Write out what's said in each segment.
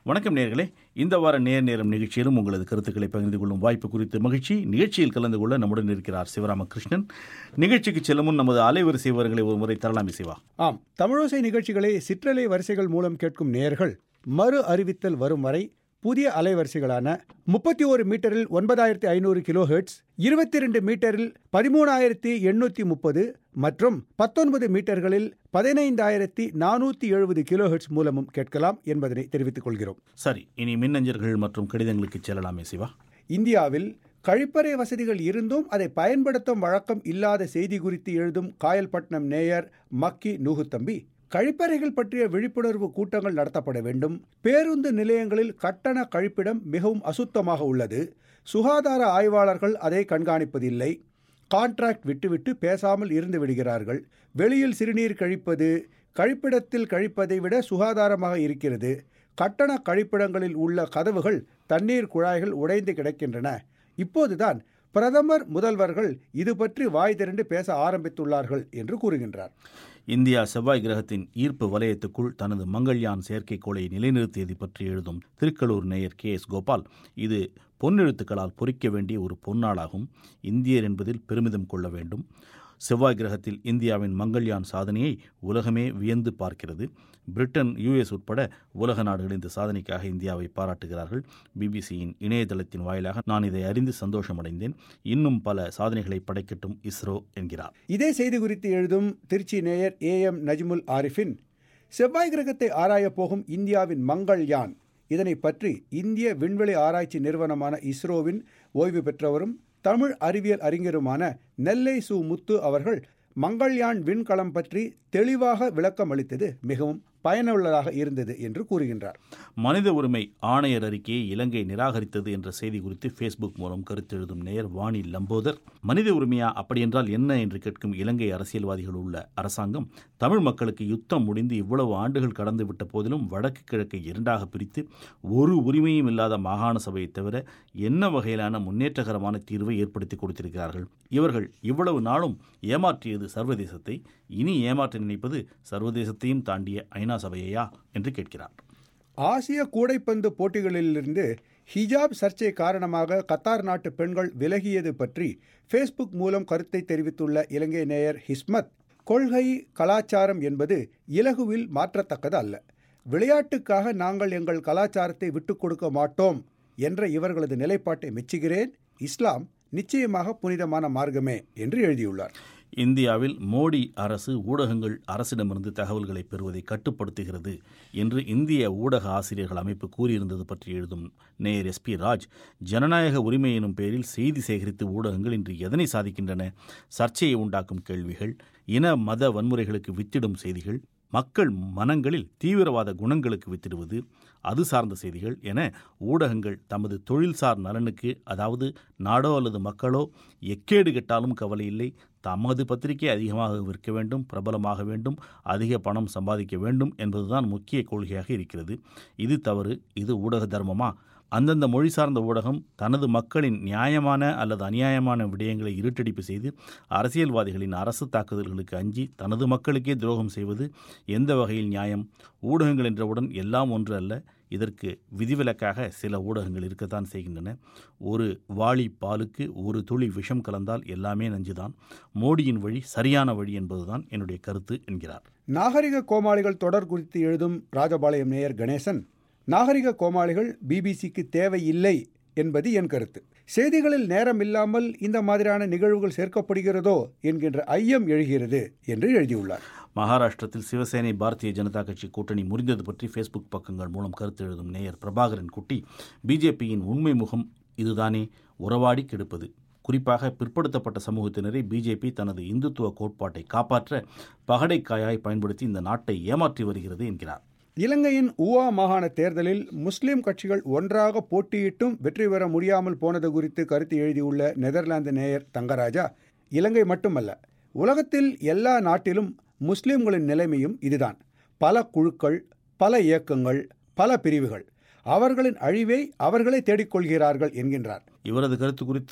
வணக்கம் நேர்களே இந்த வார நேர் நேரம் நிகழ்ச்சியிலும் உங்களது கருத்துக்களை பகிர்ந்து கொள்ளும் வாய்ப்பு குறித்து மகிழ்ச்சி நிகழ்ச்சியில் கலந்து கொள்ள நம்முடன் இருக்கிறார் சிவராமகிருஷ்ணன் நிகழ்ச்சிக்கு செல்லும் முன் நமது அலைவரிசை விவரங்களை ஒரு முறை தரலாமே சிவா ஆம் தமிழோசை நிகழ்ச்சிகளை சிற்றலை வரிசைகள் மூலம் கேட்கும் நேயர்கள் மறு அறிவித்தல் வரும் வரை புதிய அலைவரிசைகளான முப்பத்தி ஒரு மீட்டரில் ஒன்பதாயிரத்தி ஐநூறு கிலோ ஹெர்ட்ஸ் இருபத்தி ரெண்டு மீட்டரில் பதிமூணாயிரத்தி எண்ணூற்றி முப்பது மற்றும் பத்தொன்பது மீட்டர்களில் பதினைந்தாயிரத்தி நானூற்றி எழுபது கிலோ ஹெர்ட்ஸ் மூலமும் கேட்கலாம் என்பதனை தெரிவித்துக் கொள்கிறோம் சரி இனி மின்னஞ்சல்கள் மற்றும் கடிதங்களுக்கு செல்லலாமே சிவா இந்தியாவில் கழிப்பறை வசதிகள் இருந்தும் அதை பயன்படுத்தும் வழக்கம் இல்லாத செய்தி குறித்து எழுதும் காயல்பட்டினம் நேயர் மக்கி நூகுத்தம்பி கழிப்பறைகள் பற்றிய விழிப்புணர்வு கூட்டங்கள் நடத்தப்பட வேண்டும் பேருந்து நிலையங்களில் கட்டண கழிப்பிடம் மிகவும் அசுத்தமாக உள்ளது சுகாதார ஆய்வாளர்கள் அதை கண்காணிப்பதில்லை கான்ட்ராக்ட் விட்டுவிட்டு பேசாமல் இருந்து விடுகிறார்கள் வெளியில் சிறுநீர் கழிப்பது கழிப்பிடத்தில் கழிப்பதை விட சுகாதாரமாக இருக்கிறது கட்டண கழிப்பிடங்களில் உள்ள கதவுகள் தண்ணீர் குழாய்கள் உடைந்து கிடக்கின்றன இப்போதுதான் பிரதமர் முதல்வர்கள் இது பற்றி வாய் திரண்டு பேச ஆரம்பித்துள்ளார்கள் என்று கூறுகின்றார் இந்தியா செவ்வாய் கிரகத்தின் ஈர்ப்பு வலயத்துக்குள் தனது மங்கள்யான் செயற்கைக்கோளை நிலைநிறுத்தியது பற்றி எழுதும் திருக்கலூர் நேயர் கே எஸ் கோபால் இது பொன்னெழுத்துக்களால் பொறிக்க வேண்டிய ஒரு பொன்னாளாகும் இந்தியர் என்பதில் பெருமிதம் கொள்ள வேண்டும் செவ்வாய் கிரகத்தில் இந்தியாவின் மங்கள்யான் சாதனையை உலகமே வியந்து பார்க்கிறது பிரிட்டன் யுஎஸ் உட்பட உலக நாடுகள் இந்த சாதனைக்காக இந்தியாவை பாராட்டுகிறார்கள் பிபிசியின் இணையதளத்தின் வாயிலாக நான் இதை அறிந்து சந்தோஷமடைந்தேன் இன்னும் பல சாதனைகளை படைக்கட்டும் இஸ்ரோ என்கிறார் இதே செய்தி குறித்து எழுதும் திருச்சி நேயர் ஏ எம் நஜ்முல் ஆரிஃபின் செவ்வாய் கிரகத்தை ஆராயப் போகும் இந்தியாவின் மங்கள்யான் இதனை பற்றி இந்திய விண்வெளி ஆராய்ச்சி நிறுவனமான இஸ்ரோவின் ஓய்வு பெற்றவரும் தமிழ் அறிவியல் அறிஞருமான நெல்லை சு முத்து அவர்கள் மங்கள்யான் விண்கலம் பற்றி தெளிவாக விளக்கம் அளித்தது மிகவும் பயனுள்ளதாக இருந்தது என்று கூறுகின்றார் மனித உரிமை ஆணையர் அறிக்கையை இலங்கை நிராகரித்தது என்ற செய்தி குறித்து ஃபேஸ்புக் மூலம் கருத்து எழுதும் நேயர் வாணி லம்போதர் மனித உரிமையா அப்படியென்றால் என்ன என்று கேட்கும் இலங்கை அரசியல்வாதிகள் உள்ள அரசாங்கம் தமிழ் மக்களுக்கு யுத்தம் முடிந்து இவ்வளவு ஆண்டுகள் கடந்து விட்ட போதிலும் வடக்கு கிழக்கை இரண்டாக பிரித்து ஒரு உரிமையும் இல்லாத மாகாண சபையை தவிர என்ன வகையிலான முன்னேற்றகரமான தீர்வை ஏற்படுத்தி கொடுத்திருக்கிறார்கள் இவர்கள் இவ்வளவு நாளும் ஏமாற்றியது சர்வதேசத்தை இனி ஏமாற்ற நினைப்பது சர்வதேசத்தையும் தாண்டிய ஐநா சபையா என்று கேட்கிறார் ஆசிய கூடைப்பந்து போட்டிகளிலிருந்து ஹிஜாப் சர்ச்சை காரணமாக கத்தார் நாட்டு பெண்கள் விலகியது பற்றி ஃபேஸ்புக் மூலம் கருத்தை தெரிவித்துள்ள இலங்கை நேயர் ஹிஸ்மத் கொள்கை கலாச்சாரம் என்பது இலகுவில் மாற்றத்தக்கது அல்ல விளையாட்டுக்காக நாங்கள் எங்கள் கலாச்சாரத்தை விட்டுக் கொடுக்க மாட்டோம் என்ற இவர்களது நிலைப்பாட்டை மெச்சுகிறேன் இஸ்லாம் நிச்சயமாக புனிதமான மார்க்கமே என்று எழுதியுள்ளார் இந்தியாவில் மோடி அரசு ஊடகங்கள் அரசிடமிருந்து தகவல்களை பெறுவதை கட்டுப்படுத்துகிறது என்று இந்திய ஊடக ஆசிரியர்கள் அமைப்பு கூறியிருந்தது பற்றி எழுதும் நேயர் எஸ் பி ராஜ் ஜனநாயக உரிமை எனும் பெயரில் செய்தி சேகரித்து ஊடகங்கள் இன்று எதனை சாதிக்கின்றன சர்ச்சையை உண்டாக்கும் கேள்விகள் இன மத வன்முறைகளுக்கு வித்திடும் செய்திகள் மக்கள் மனங்களில் தீவிரவாத குணங்களுக்கு வித்திடுவது அது சார்ந்த செய்திகள் என ஊடகங்கள் தமது தொழில்சார் நலனுக்கு அதாவது நாடோ அல்லது மக்களோ எக்கேடு கெட்டாலும் கவலை இல்லை தமது பத்திரிகை அதிகமாக விற்க வேண்டும் பிரபலமாக வேண்டும் அதிக பணம் சம்பாதிக்க வேண்டும் என்பதுதான் முக்கிய கொள்கையாக இருக்கிறது இது தவறு இது ஊடக தர்மமா அந்தந்த மொழி சார்ந்த ஊடகம் தனது மக்களின் நியாயமான அல்லது அநியாயமான விடயங்களை இருட்டடிப்பு செய்து அரசியல்வாதிகளின் அரசு தாக்குதல்களுக்கு அஞ்சி தனது மக்களுக்கே துரோகம் செய்வது எந்த வகையில் நியாயம் ஊடகங்கள் என்றவுடன் எல்லாம் ஒன்று அல்ல இதற்கு விதிவிலக்காக சில ஊடகங்கள் இருக்கத்தான் செய்கின்றன ஒரு வாளி பாலுக்கு ஒரு துளி விஷம் கலந்தால் எல்லாமே நஞ்சுதான் மோடியின் வழி சரியான வழி என்பதுதான் என்னுடைய கருத்து என்கிறார் நாகரிக கோமாளிகள் தொடர் குறித்து எழுதும் ராஜபாளையம் நேயர் கணேசன் நாகரிக கோமாளிகள் பிபிசிக்கு தேவையில்லை என்பது என் கருத்து செய்திகளில் நேரம் இல்லாமல் இந்த மாதிரியான நிகழ்வுகள் சேர்க்கப்படுகிறதோ என்கின்ற ஐயம் எழுகிறது என்று எழுதியுள்ளார் மகாராஷ்டிரத்தில் சிவசேனை பாரதிய ஜனதா கட்சி கூட்டணி முறிந்தது பற்றி ஃபேஸ்புக் பக்கங்கள் மூலம் கருத்து எழுதும் நேயர் பிரபாகரன் குட்டி பிஜேபியின் உண்மை முகம் இதுதானே உறவாடி கெடுப்பது குறிப்பாக பிற்படுத்தப்பட்ட சமூகத்தினரை பிஜேபி தனது இந்துத்துவ கோட்பாட்டை காப்பாற்ற பகடைக்காயாய் பயன்படுத்தி இந்த நாட்டை ஏமாற்றி வருகிறது என்கிறார் இலங்கையின் ஊவா மாகாண தேர்தலில் முஸ்லிம் கட்சிகள் ஒன்றாக போட்டியிட்டும் வெற்றி பெற முடியாமல் போனது குறித்து கருத்து எழுதியுள்ள நெதர்லாந்து நேயர் தங்கராஜா இலங்கை மட்டுமல்ல உலகத்தில் எல்லா நாட்டிலும் முஸ்லிம்களின் நிலைமையும் இதுதான் பல குழுக்கள் பல இயக்கங்கள் பல பிரிவுகள் அவர்களின் அழிவை அவர்களே தேடிக்கொள்கிறார்கள் என்கின்றார் இவரது கருத்து குறித்து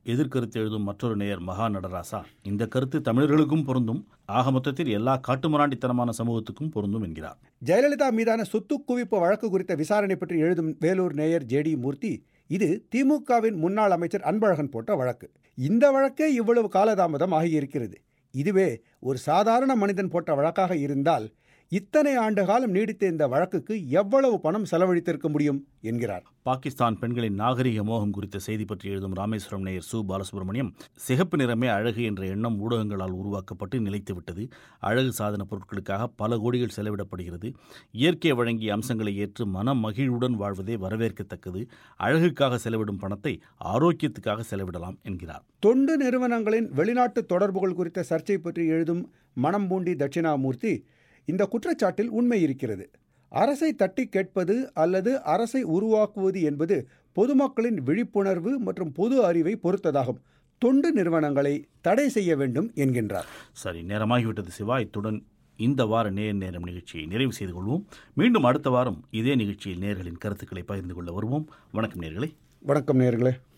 எதிர்கருத்து எழுதும் மற்றொரு நேயர் மகா நடராசா இந்த கருத்து தமிழர்களுக்கும் பொருந்தும் ஆக மொத்தத்தில் எல்லா காட்டுமிராண்டித்தனமான சமூகத்துக்கும் பொருந்தும் என்கிறார் ஜெயலலிதா மீதான சொத்து குவிப்பு வழக்கு குறித்த விசாரணை பற்றி எழுதும் வேலூர் நேயர் ஜேடி மூர்த்தி இது திமுகவின் முன்னாள் அமைச்சர் அன்பழகன் போட்ட வழக்கு இந்த வழக்கே இவ்வளவு காலதாமதம் ஆகியிருக்கிறது இதுவே ஒரு சாதாரண மனிதன் போட்ட வழக்காக இருந்தால் இத்தனை ஆண்டு காலம் நீடித்த இந்த வழக்குக்கு எவ்வளவு பணம் செலவழித்திருக்க முடியும் என்கிறார் பாகிஸ்தான் பெண்களின் நாகரிக மோகம் குறித்த செய்தி பற்றி எழுதும் ராமேஸ்வரம் நேயர் சு பாலசுப்ரமணியம் சிகப்பு நிறமே அழகு என்ற எண்ணம் ஊடகங்களால் உருவாக்கப்பட்டு நிலைத்துவிட்டது அழகு சாதன பொருட்களுக்காக பல கோடிகள் செலவிடப்படுகிறது இயற்கை வழங்கிய அம்சங்களை ஏற்று மன மகிழ்வுடன் வாழ்வதே வரவேற்கத்தக்கது அழகுக்காக செலவிடும் பணத்தை ஆரோக்கியத்துக்காக செலவிடலாம் என்கிறார் தொண்டு நிறுவனங்களின் வெளிநாட்டு தொடர்புகள் குறித்த சர்ச்சை பற்றி எழுதும் மனம் பூண்டி தட்சிணாமூர்த்தி இந்த குற்றச்சாட்டில் உண்மை இருக்கிறது அரசை தட்டி கேட்பது அல்லது அரசை உருவாக்குவது என்பது பொதுமக்களின் விழிப்புணர்வு மற்றும் பொது அறிவை பொறுத்ததாகும் தொண்டு நிறுவனங்களை தடை செய்ய வேண்டும் என்கின்றார் சரி நேரமாகிவிட்டது சிவா இத்துடன் இந்த வார நேர் நேரம் நிகழ்ச்சியை நிறைவு செய்து கொள்வோம் மீண்டும் அடுத்த வாரம் இதே நிகழ்ச்சியில் நேர்களின் கருத்துக்களை பகிர்ந்து கொள்ள வருவோம் வணக்கம் நேர்களே வணக்கம் நேர்களே